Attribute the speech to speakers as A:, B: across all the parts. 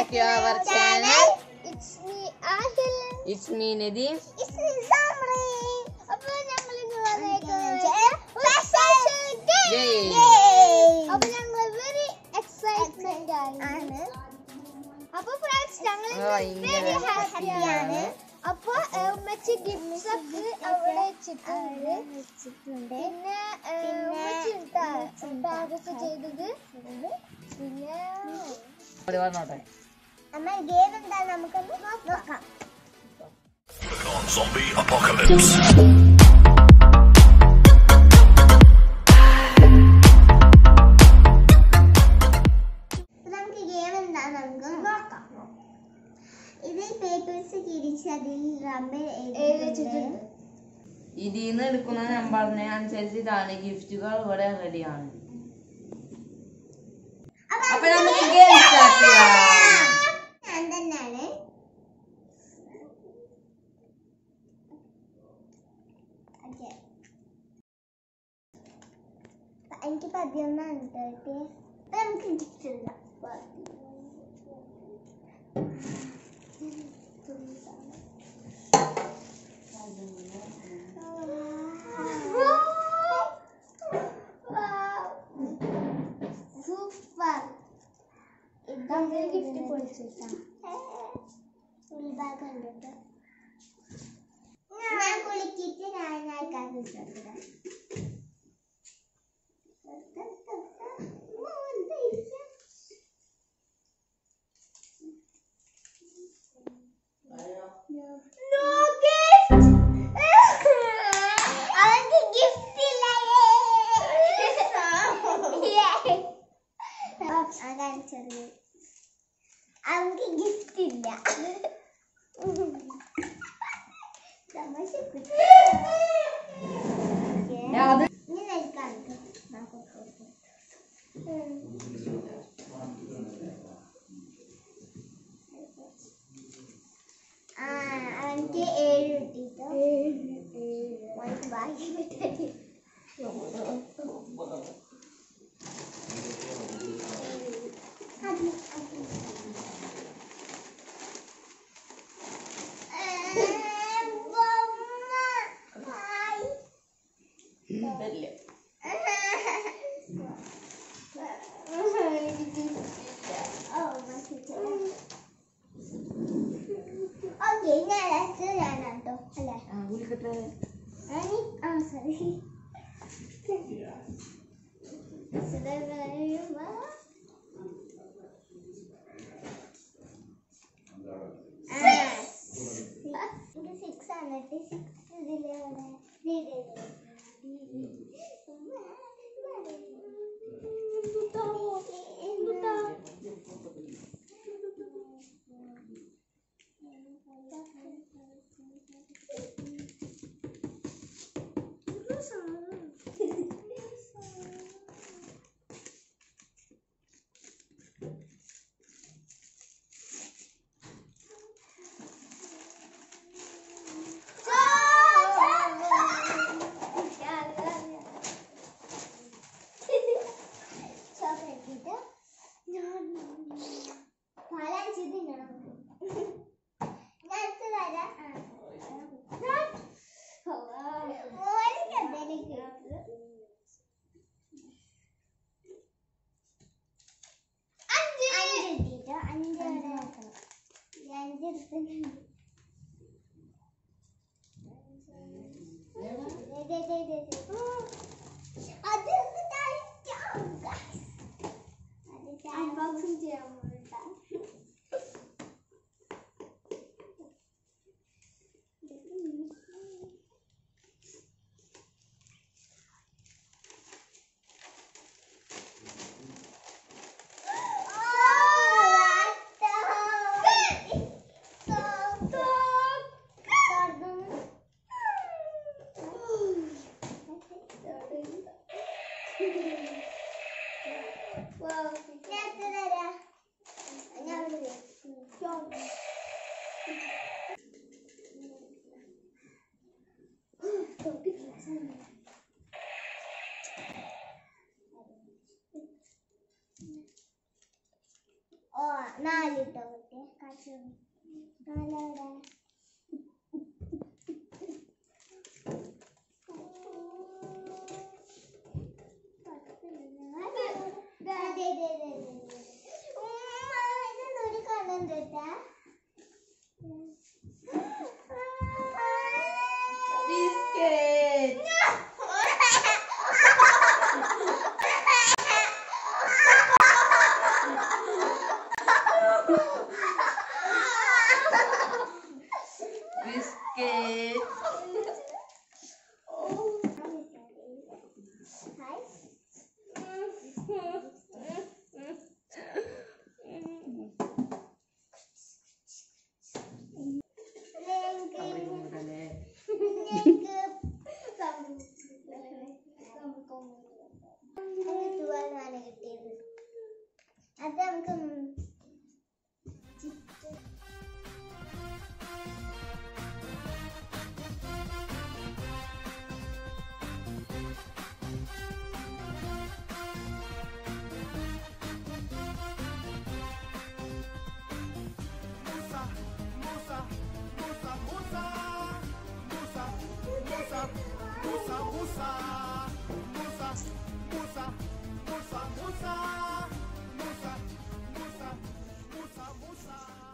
A: to our channel.
B: It's me, Ahil.
A: It's me, Nadine.
B: It's me, Samri. അപ്പോൾ ഞങ്ങൾ ഇന്ന് വന്നേക്കുന്നത് fashion day.
A: Yay.
B: അപ്പോൾ ഞങ്ങൾ very excitement ആണ് അപ്പോൾ friends ഞങ്ങൾ
A: ആ, ഭയങ്കര
B: very happy
A: happy
B: ആണ്
A: ആണ്.
B: അപ്പോൾ ഉമ്മച്ചി ഗിഫ്റ്റ്സ് ഒക്കെ അവിടെ വെച്ചിട്ടുണ്ട് പിന്നെ ഉമ്മച്ചി ബാഗൊക്കെ ചെയ്തത് പിന്നെ
A: ഇവിടെ വന്നോട്ടെ
B: അമ്മ ഗെയിം എന്താ നമുക്കൊന്ന് നോക്കാം
C: Zombie apocalypse.
B: നമുക്ക് ഗെയിം എന്താ നമുക്ക് നോക്കാം ഇത് പേപ്പേഴ്സ് തിരിച്ച് അതിൽ റബ്ബർ എഴുതിച്ചിട്ടുണ്ട്
A: ഇതിൽ നിന്ന് എടുക്കുന്ന നമ്പറിനെ അനുസരിച്ചിട്ടാണ് ഗിഫ്റ്റുകൾ ഇവിടെ റെഡിയാണ് അപ്പൊ നമുക്ക് ഗെയിം സ്റ്റാർട്ട് ചെയ്യാം
B: ഞാൻ തന്നെയാണ് Okay. എനിക്ക് പതിനൊന്നാണ് കേട്ടോ അപ്പൊ നമുക്ക് ഗിഫ്റ്റ് ഇടാം സൂപ്പർ ഇതാണ് ഗിഫ്റ്റ് പൊളിച്ചിട്ടാ ഉൾഭാഗം ഉണ്ട് ഞാൻ കുളിക്കിട്ട് ഞാൻ ആൾക്കാർ No gift! അവർക്ക് ഗിഫ്റ്റ് ഇല്ല കാണിച്ചത് അവർക്ക് ഗിഫ്റ്റ് ഇല്ല തമാശ കുട്ടി.
A: അത്
B: ഇനി നിൽക്കാം ആ അവൻക്ക് ഏഴ് കിട്ടിട്ടോ അവൻക്ക് ഭാഗ്യം കിട്ടി
A: വരില്ല
B: ഓക്കെ ഞാൻ ലാസ്റ്റ് ഞാനാട്ടോ അല്ലേ
A: ആ, വിളിക്കട്ടെ
B: Ani, ah, sorry. Sudah berapa? ഇത് സിക്സ് ആണ് സിക്സ് ഇതിലെ അഞ്ച് അത് അൺബോക്സിംഗ് ചെയ്യാൻ പോകണ്ട ഓ നാല് കേട്ടോ കുട്ടിയെ കാച്ചു നാലോടെ ഒരു കണ്ണം തൊട്ടാ
A: ബിസ്ക്കറ്റ് ബിസ്ക്കറ്റ് അല്ലേ
B: അത് നമുക്ക്
C: Musa, Musa, Musa, Musa, Musa, Musa, Musa, Musa, Musa, Musa, Musa, Musa, Musa, Musa, Musa, Musa.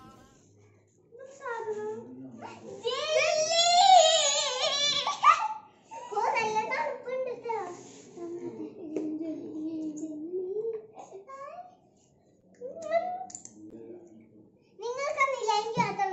B: നിങ്ങൾക്കൊന്നില്ല എനിക്ക് മാത്രമല്ല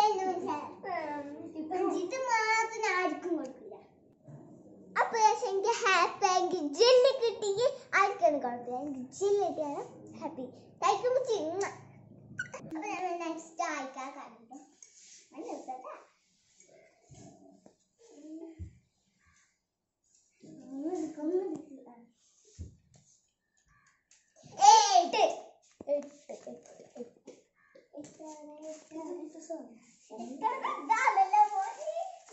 B: ഇത് മാത്രം ആർക്കും കൊടുക്കില്ല അപ്പൊ പക്ഷെ എനിക്ക് ഹാപ്പി എനിക്ക് ജില്ല് കിട്ടിയെങ്കിൽ ആർക്കാണ് കുഴപ്പമില്ല എനിക്ക് ജില്ല് കിട്ടിയാണ് ഹാപ്പി കഴിക്കുമ്പോൾ ചിന്ന അപ്പൊ നമ്മൾ നെക്സ്റ്റ് ആയിക്കാ കണ്ടു നല്ല രസട്ടാ എട്ട് എട്ട് എട്ട് എട്ട് എട്ടാണ് എട്ടാണ് എട്ടാണ് ഇതാണല്ലോ മോനെ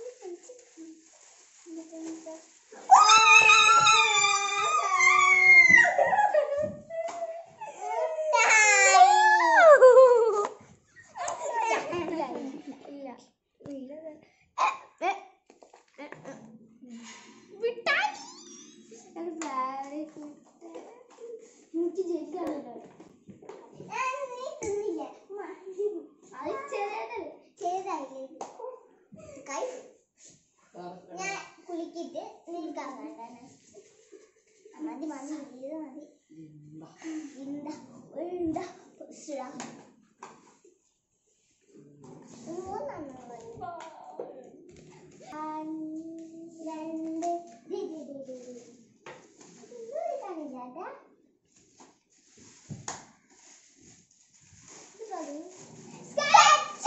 B: ഞാൻ കുളിക്കിട്ട് നിൽക്കാൻ വേണ്ടാണ് മതി മതി ഇത് മതി ഇന്ത ഉണ്ട ഉസ്ര മൂന്നെണ്ണം മതി രണ്ട് ദി, ദി, ദി, ദി, ദി. ഇതൊന്നും കാണില്ല കേട്ടാ. ഇത് പറയൂ. Sketch!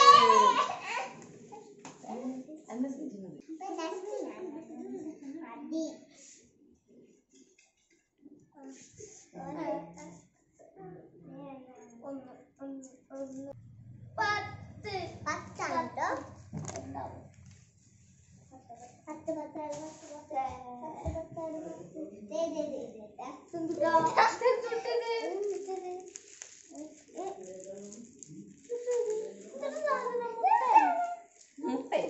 A: എന്താ ചെയ്യുന്നത്
B: ഇപ്പൊ next ഞാൻ മതി. ഒന്ന്, ഒന്ന്, ഒന്ന്. പത്ത് പത്താണ് കേട്ടോ പത്ത് പത്ത് പത്ത് പത്ത് പത്ത് പത്ത് പത്ത് ദേ, ദേ, ദേ, ദേ, ദേ. ഇതൊരു സാധനം മുട്ട.
A: മുട്ട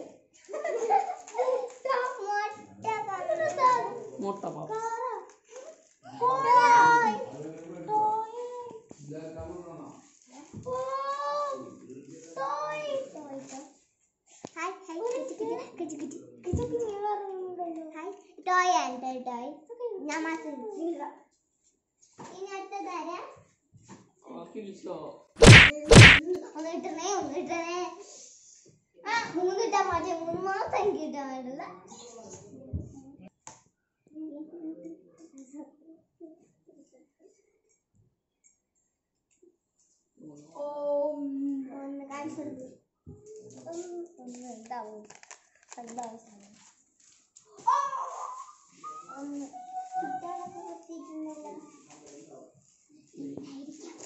B: മുട്ട കണ്ടോ?
A: മുട്ട പാപ്പ
B: toy. Toy. Toy. Hi, hi. കിച്ച്, കിച്ച്, കിച്ച്, കിച്ച്. കിച്ച്, കിച്ച്. ഹായ്. ടോയ് ആണ് ട്ടോ, ടോയ്. ഞാൻ മാത്രം ഇല്ല. ഇനി അടുത്തതാരാ
A: കിളിച്ചോ
B: ഒന്ന് കിട്ടണേ ഒന്ന് കിട്ടണേ ആ മൂന്ന് കിട്ടാൻ മതി മൂന്ന് മാത്രം എനിക്ക് കിട്ടാൻ വേണ്ടില്ല ഒന്ന് കാണിച്ചു കൊടുക്ക്. ഒന്ന് ഒന്ന് ഉണ്ടാവും ഉണ്ടാവും സാധനം. ഒന്ന് കുട്ടികളൊക്കെ കുത്തിയിട്ടുണ്ടല്ലോ ഇതായിരിക്കാം.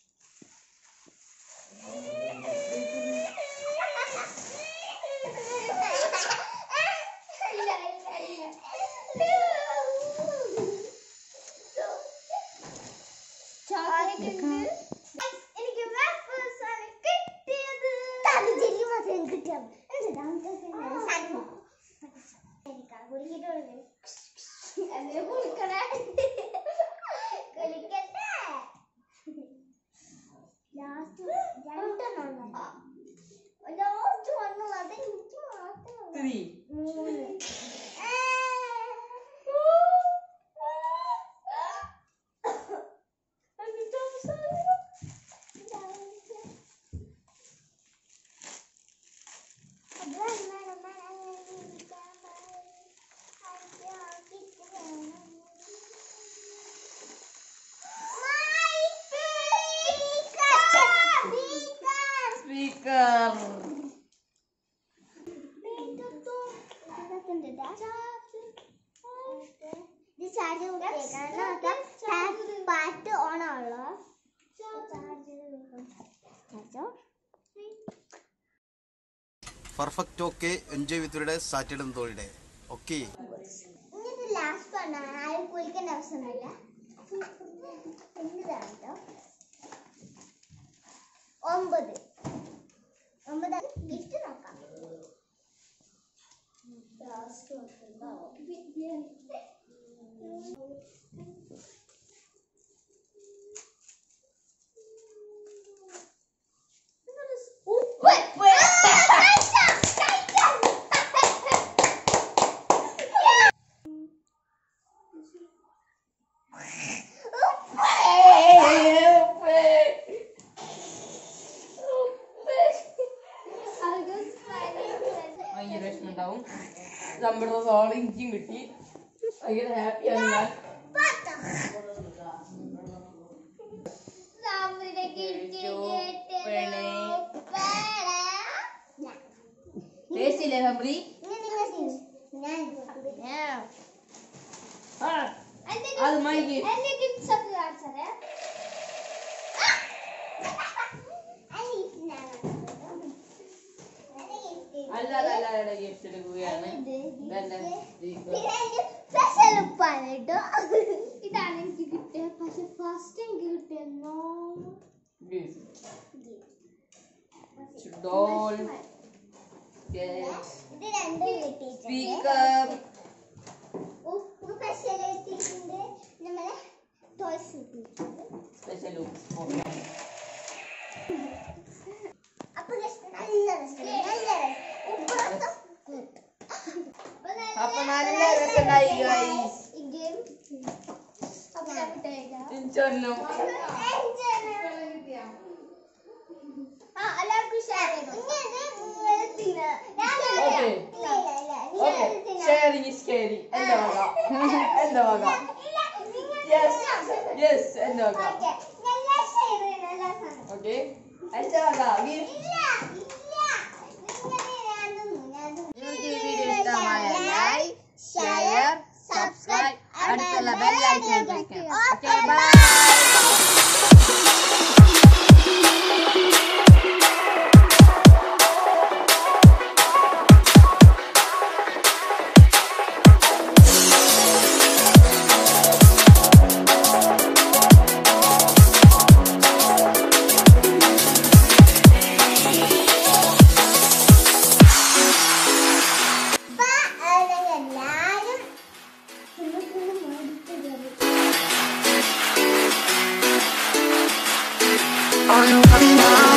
B: ഇല്ല, ഇല്ല, ഇല്ല. ചോക്ലേറ്റ് ഉണ്ട് എനിക്ക് ലാസ്റ്റ് രണ്ടെണ്ണം ലാസ്റ്റ് വന്നു അത് എനിക്ക് മാത്രം
A: ത്രീ
B: മൂന്ന്
A: സ്പീക്കർ
B: പാട്ട് ഓണാണല്ലോ charger
C: perfect okay enjoy with Saturday തോളിയുടെ ഓക്കെ
B: ഇങ്ങനത്തെ ലാസ്റ്റ് പറഞ്ഞാൽ ആരും കുളിക്കേണ്ട ആവശ്യമൊന്നുമില്ല എന്താണ് കേട്ടോ ഒമ്പത് ഒമ്പത് ഗിഫ്റ്റ് നോക്കാം ലാസ്റ്റ് ഉപ്പ്
A: ഭയങ്കര വിഷമുണ്ടാവും നമ്മുടെ സോൾ ഇഞ്ചിയും കിട്ടി ഭയങ്കര ഹാപ്പിയാണ് ഞാൻ ടേസ്റ്റ് ഇല്ലേ ഫബ്രി ആ അത് my gift.
B: എന്റെ ഗിഫ്റ്റ്സ് ഒക്കെ കാണിച്ചതേ
A: അല്ല അല്ല അല്ല അല്ല ഗിഫ്റ്റ് എടുക്കുകയാണ് ഇതല്ല
B: സ്പെഷ്യൽ ഉപ്പാണ് കേട്ടോ ഇതാണ് എനിക്ക് കിട്ടിയത് പക്ഷെ ഫസ്റ്റ് എനിക്ക് കിട്ടിയെന്നോ
A: ഡോൾ
B: ഇത് രണ്ടും കിട്ടിയിട്ടുണ്ട്
A: സ്പീക്കർ
B: ഉപ്പ് സ്പെഷ്യൽ എത്തിയിട്ടുണ്ട് നമ്മളെ ടോയ്സ് കിട്ടിയിട്ടുണ്ട്
A: സ്പെഷ്യൽ
B: അപ്പൊ guys, നല്ല രസമുണ്ട് നല്ല രസം ഉപ്പ് മൊത്തം കൂട്ടും.
A: അപ്പൊ നല്ല രസമുണ്ടായി guys.
B: ഇതും അപ്പൊ ഞാൻ വിട്ടേക്കാം.
A: ചൊല്ലും
B: ആ, എല്ലാവർക്കും ഷെയർ ചെയ്തു ഇനി ഇത് നിങ്ങൾ തിന്നുക. ഞാൻ
A: Okay.
B: ഇല്ല, ഇല്ല, ഇല്ല. നിങ്ങൾ
A: ഓക്കെ
B: ഇത് തിന്നുക.
A: ഷെയറിങ് ഇസ് കെയറി എന്റെ വക എന്റെ വക
B: ഇല്ല, നിങ്ങൾ
A: യെസ്
B: തിന്നുക.
A: യെസ് എന്റെ വക
B: Okay. എല്ലാം share ചെയ്യണം, എല്ലാ സാധനവും.
A: ഓക്കെ എന്റെ വക ഗിഫ്റ്റ്
B: ഇല്ല, ഇല്ല. നിങ്ങൾ ഞാൻ തിന്നു, ഞാൻ തിന്നു.
A: നിങ്ങൾക്ക് ഈ വീഡിയോ ഇഷ്ടമായ ലൈക്ക് ഷെയർ സബ്സ്ക്രൈബ് അടുത്തുള്ള ബെൽ ഐക്കൺ ക്ലിക്ക് ചെയ്യണം ഓക്കെ ബൈ
B: അപ്പൊ, ആ, ഞങ്ങൾ എല്ലാവരും തിന്ന് തിന്ന് മടുത്ത് കയറി.
D: Oh, no,